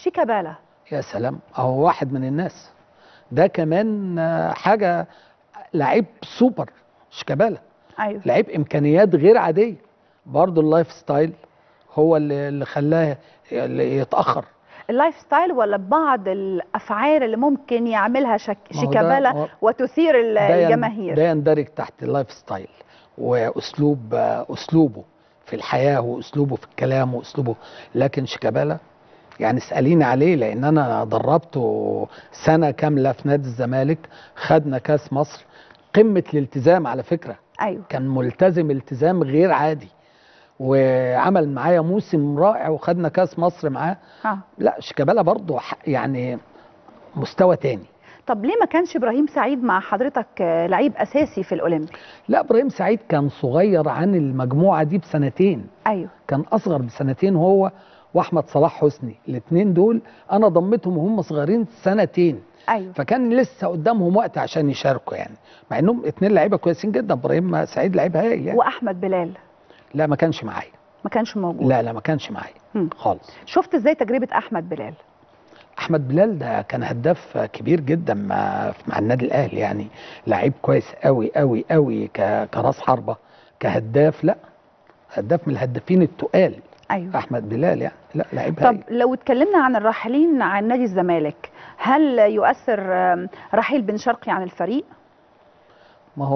شيكابالا يا سلام اهو واحد من الناس ده كمان آه، حاجه لعيب سوبر شيكابالا ايوه لعيب امكانيات غير عاديه برضه اللايف ستايل هو اللي اللي خلاه اللي يتاخر اللايف ستايل ولا بعض الافعال اللي ممكن يعملها شك... ما هو ده- شيكابالا هو- وتثير ال- ده ين- الجماهير ده يندرج تحت اللايف ستايل واسلوب آه، اسلوبه في الحياه واسلوبه في الكلام واسلوبه لكن شيكابالا يعني اساليني عليه لان انا دربته سنه كامله في نادي الزمالك خدنا كاس مصر قمه الالتزام على فكره ايوه كان ملتزم التزام غير عادي وعمل معايا موسم رائع وخدنا كاس مصر معاه ها لا شيكابالا برضه ح- يعني مستوى تاني طب ليه ما كانش ابراهيم سعيد مع حضرتك آه، لعيب اساسي في الاولمبي لا ابراهيم سعيد كان صغير عن المجموعه دي بسنتين ايوه كان اصغر بسنتين هو واحمد صلاح حسني الاثنين دول انا ضمتهم وهم صغيرين سنتين ايوه فكان لسه قدامهم وقت عشان يشاركوا يعني مع انهم اتنين لعيبه كويسين جدا ابراهيم سعيد لعيب هايل يعني واحمد بلال لا ما كانش معايا ما كانش موجود لا لا ما كانش معايا مم. خالص شفت ازاي تجربه احمد بلال احمد بلال ده كان هداف كبير جدا مع مع النادي الاهلي يعني لعيب كويس قوي قوي قوي ك- كراس حربه كهداف لا هداف من الهدافين التقال ايوه احمد بلال يعني لا لعيب طب هايل لو اتكلمنا عن الراحلين عن نادي الزمالك هل يؤثر آم، رحيل بن شرقي عن الفريق